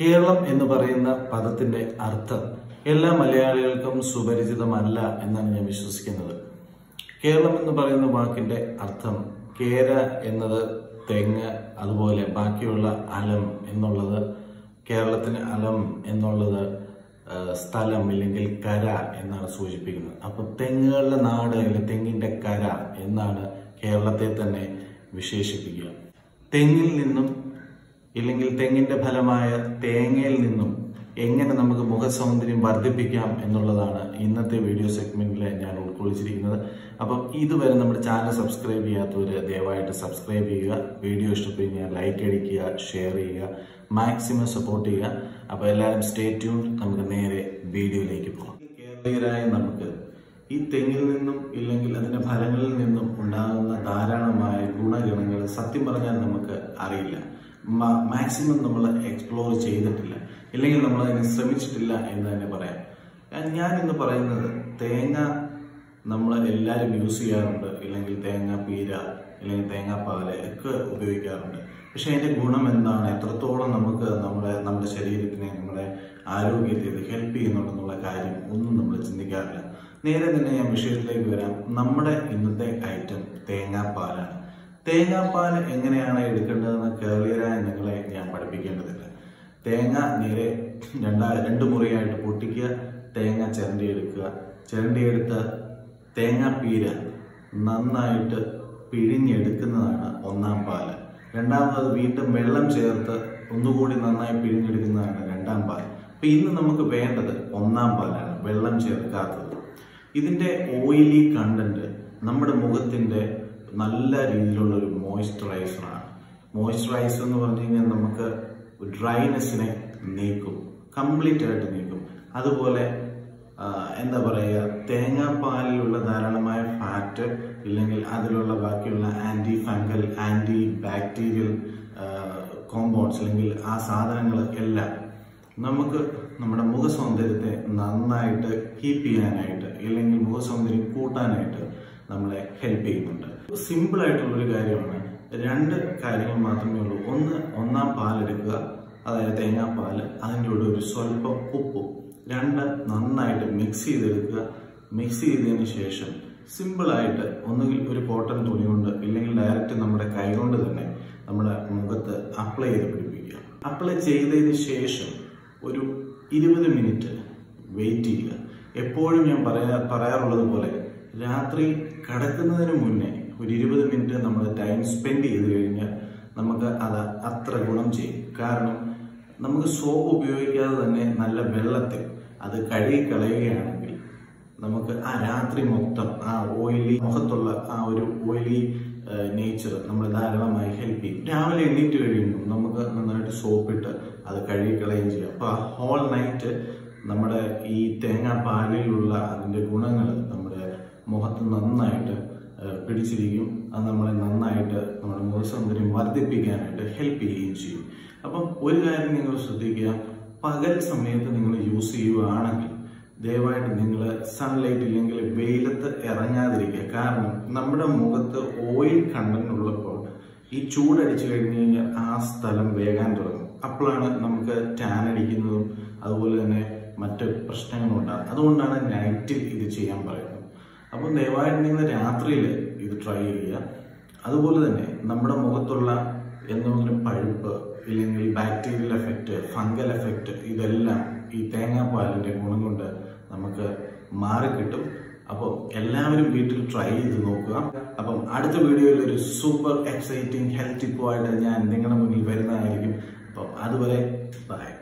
കേരളം എന്ന് പറയുന്ന പദത്തിന്റെ അർത്ഥം എല്ലാ മലയാളികൾക്കും സുപരിചിതമല്ല എന്നാണ് ഞാൻ വിശ്വസിക്കുന്നത് കേരളം എന്ന് പറയുന്ന വാക്കിന്റെ അർത്ഥം കേര എന്നത് തെങ്ങ് അതുപോലെ ബാക്കിയുള്ള അലം എന്നുള്ളത് കേരളത്തിന് അലം എന്നുള്ളത് ആ, സ്ഥലം അല്ലെങ്കിൽ കര എന്നാണ് സൂചിപ്പിക്കുന്നത് അപ്പൊ തെങ്ങുകളുടെ നാട് അല്ലെങ്കിൽ തെങ്ങിന്റെ കര എന്നാണ് കേരളത്തെ തന്നെ വിശേഷിപ്പിക്കുക തെങ്ങിൽ നിന്നും ഇല്ലെങ്കിൽ തെങ്ങിന്റെ ഫലമായ തേങ്ങയിൽ നിന്നും എങ്ങനെ നമുക്ക് മുഖസൗന്ദര്യം വർദ്ധിപ്പിക്കാം എന്നുള്ളതാണ് ഇന്നത്തെ വീഡിയോ സെഗ്മെന്റിൽ ഞാൻ ഉൾക്കൊള്ളിച്ചിരിക്കുന്നത് അപ്പം ഇതുവരെ നമ്മുടെ ചാനൽ സബ്സ്ക്രൈബ് ചെയ്യാത്തവര് ദയവായിട്ട് സബ്സ്ക്രൈബ് ചെയ്യുക വീഡിയോ ഇഷ്ടപ്പെട്ടു കഴിഞ്ഞാൽ ലൈക്ക് അടിക്കുക ഷെയർ ചെയ്യുക മാക്സിമം സപ്പോർട്ട് ചെയ്യുക അപ്പോൾ എല്ലാവരും സ്റ്റേ ട്യൂൺ നമുക്ക് നേരെ വീഡിയോയിലേക്ക് പോകാം കേരളീയരായ നമുക്ക് ഈ തെങ്ങിൽ നിന്നും ഇല്ലെങ്കിൽ അതിന്റെ ഫലങ്ങളിൽ നിന്നും ഉണ്ടാകുന്ന ധാരാളമായ ഗുണഗണങ്ങൾ സത്യം പറഞ്ഞാൽ നമുക്ക് അറിയില്ല മാക്സിമം നമ്മൾ എക്സ്പ്ലോർ ചെയ്തിട്ടില്ല ഇല്ലെങ്കിൽ നമ്മൾ അതിന് ശ്രമിച്ചിട്ടില്ല എന്ന് തന്നെ പറയാം ഞാൻ- ഞാൻ ഇന്ന് പറയുന്നത് തേങ്ങ നമ്മൾ എല്ലാവരും യൂസ് ചെയ്യാറുണ്ട് ഇല്ലെങ്കിൽ തേങ്ങ പീര അല്ലെങ്കിൽ തേങ്ങാപ്പാല് ഒക്കെ ഉപയോഗിക്കാറുണ്ട് പക്ഷെ അതിന്റെ ഗുണം എന്താണ് എത്രത്തോളം നമുക്ക് നമ്മുടെ നമ്മുടെ ശരീരത്തിനെ നമ്മുടെ ആരോഗ്യത്തെ ഇത് ഹെൽപ്പ് ചെയ്യുന്നുണ്ടെന്നുള്ള കാര്യം ഒന്നും നമ്മൾ ചിന്തിക്കാറില്ല നേരെ തന്നെ ഞാൻ വിഷയത്തിലേക്ക് വരാം നമ്മുടെ ഇന്നത്തെ ഐറ്റം തേങ്ങാപ്പാലാണ് തേങ്ങാപ്പാൽ എങ്ങനെയാണ് എടുക്കേണ്ടതെന്ന് കേരളീയരായ നിങ്ങളെ ഞാൻ പഠിപ്പിക്കേണ്ടതില്ല തേങ്ങ നേരെ രണ്ടാ രണ്ട് മുറിയായിട്ട് പൊട്ടിക്കുക തേങ്ങ ചിരണ്ടിയെടുക്കുക ചിരണ്ടിയെടുത്ത തേങ്ങാപ്പീര നന്നായിട്ട് പിഴിഞ്ഞെടുക്കുന്നതാണ് ഒന്നാം പാല് രണ്ടാമത് വീണ്ടും വെള്ളം ചേർത്ത് ഒന്നുകൂടി നന്നായി പിഴിഞ്ഞെടുക്കുന്നതാണ് രണ്ടാം പാൽ അപ്പൊ ഇന്ന് നമുക്ക് വേണ്ടത് ഒന്നാം പാലാണ് വെള്ളം ചേർക്കാത്തത് ഇതിന്റെ ഓയിലി കണ്ടന്റ് നമ്മുടെ മുഖത്തിന്റെ നല്ല രീതിയിലുള്ള ഒരു മോയ്സ്ചറൈസറാണ് മോയ്സ്ചറൈസർ എന്ന് പറഞ്ഞു കഴിഞ്ഞാൽ നമുക്ക് ഡ്രൈനെസ്സിനെ നീക്കും കംപ്ലീറ്റ് ആയിട്ട് നീക്കും അതുപോലെ ആ, എന്താ പറയുക തേങ്ങാപ്പാലിലുള്ള ധാരാളമായ ഫാറ്റ് ഇല്ലെങ്കിൽ അതിലുള്ള ബാക്കിയുള്ള anti fungal anti bacterial compounds അല്ലെങ്കിൽ ആ സാധനങ്ങൾ എല്ലാം നമുക്ക് നമ്മുടെ മുഖ സൗന്ദര്യത്തെ നന്നായിട്ട് കീപ്പ് ചെയ്യാനായിട്ട് ഇല്ലെങ്കിൽ മുഖ സൗന്ദര്യം കൂട്ടാനായിട്ട് നമ്മളെ ഹെൽപ്പ് ചെയ്യുന്നുണ്ട് സിമ്പിൾ ആയിട്ടുള്ള ഒരു കാര്യമാണ് രണ്ട് കാര്യങ്ങൾ മാത്രമേ ഉള്ളൂ ഒന്ന് ഒന്നാം പാലെടുക്കുക അതായത് തേങ്ങാപ്പാല് അതിൻ്റെ കൂടെ ഒരു സ്വല്പം ഉപ്പും രണ്ട് നന്നായിട്ട് മിക്സ് ചെയ്തെടുക്കുക മിക്സ് ചെയ്തതിന് ശേഷം സിമ്പിളായിട്ട് ഒന്നുകിൽ ഒരു കോട്ടൺ തുണി കൊണ്ട് ഇല്ലെങ്കിൽ ഡയറക്റ്റ് നമ്മുടെ കൈ കൊണ്ട് തന്നെ നമ്മുടെ മുഖത്ത് അപ്ലൈ ചെയ്ത് പിടിപ്പിക്കുക അപ്ലൈ ചെയ്തതിന് ശേഷം ഒരു ഇരുപത് മിനിറ്റ് വെയിറ്റ് ചെയ്യുക എപ്പോഴും ഞാൻ പറയാ പറയാറുള്ളത് പോലെ രാത്രി കടക്കുന്നതിന് മുന്നേ ഒരു ഇരുപത് മിനിറ്റ് നമ്മൾ ടൈം സ്പെൻഡ് ചെയ്ത് കഴിഞ്ഞാൽ നമുക്ക് അത് അത്ര ഗുണം ചെയ്യും കാരണം നമുക്ക് സോപ്പ് ഉപയോഗിക്കാതെ തന്നെ നല്ല വെള്ളത്തിൽ അത് കഴുകി കളയുകയാണെങ്കിൽ നമുക്ക് ആ രാത്രി മൊത്തം ആ ഓയിലി മുഖത്തുള്ള ആ ഒരു ഓയിലി നേച്ചർ നമ്മൾ ധാരാളമായി ഹെൽപ്പ് ചെയ്യും രാവിലെ എണീറ്റ് കഴിയുമ്പോൾ നമുക്ക് നന്നായിട്ട് സോപ്പിട്ട് അത് കഴുകിക്കളയുകയും ചെയ്യാം അപ്പൊ ആ ഹോൾ നൈറ്റ് നമ്മുടെ ഈ തേങ്ങാപ്പാലിലുള്ള അതിന്റെ ഗുണങ്ങൾ നമ്മുടെ മുഖത്ത് നന്നായിട്ട് ആ, പിടിച്ചിരിക്കും അത് നമ്മളെ നന്നായിട്ട് നമ്മുടെ മുഖസൗന്ദര്യം വർദ്ധിപ്പിക്കാനായിട്ട് ഹെൽപ്പ് ചെയ്യുകയും ചെയ്യും അപ്പം ഒരു കാര്യം നിങ്ങൾ ശ്രദ്ധിക്കുക പകൽ സമയത്ത് നിങ്ങൾ യൂസ് ചെയ്യുകയാണെങ്കിൽ ദയവായിട്ട് നിങ്ങൾ സൺലൈറ്റ് ഇല്ലെങ്കിൽ വെയിലത്ത് ഇറങ്ങാതിരിക്കുക കാരണം നമ്മുടെ മുഖത്ത് ഓയിൽ കണ്ടന്റ് ഉള്ളപ്പോൾ ഈ ചൂടടിച്ചു കഴിഞ്ഞു കഴിഞ്ഞാൽ ആ സ്ഥലം വേകാൻ തുടങ്ങും അപ്പോഴാണ് നമുക്ക് ടാൻ അടിക്കുന്നതും അതുപോലെ തന്നെ മറ്റ് പ്രശ്നങ്ങളും ഉണ്ടാകും അതുകൊണ്ടാണ് നൈറ്റിൽ ഇത് ചെയ്യാൻ പറയുന്നത് അപ്പം ദയവായിട്ട് നിങ്ങൾ രാത്രിയിൽ ഇത് ട്രൈ ചെയ്യുക അതുപോലെ തന്നെ നമ്മുടെ മുഖത്തുള്ള എന്തെങ്കിലും പഴുപ്പ് ഇല്ലെങ്കിൽ ബാക്ടീരിയൽ എഫക്റ്റ് ഫംഗൽ എഫക്റ്റ് ഇതെല്ലാം ഈ തേങ്ങാപ്പാലിന്റെ ഗുണം കൊണ്ട് നമുക്ക് മാറിക്കിട്ടും അപ്പോൾ എല്ലാവരും വീട്ടിൽ ട്രൈ ചെയ്ത് നോക്കുക അപ്പം അടുത്ത വീഡിയോയിൽ ഒരു സൂപ്പർ എക്സൈറ്റിംഗ് ഹെൽത്ത് ടിപ്പുമായിട്ട് ഞാൻ നിങ്ങളുടെ മുന്നിൽ വരുന്നതായിരിക്കും അപ്പം അതുവരെ ബൈ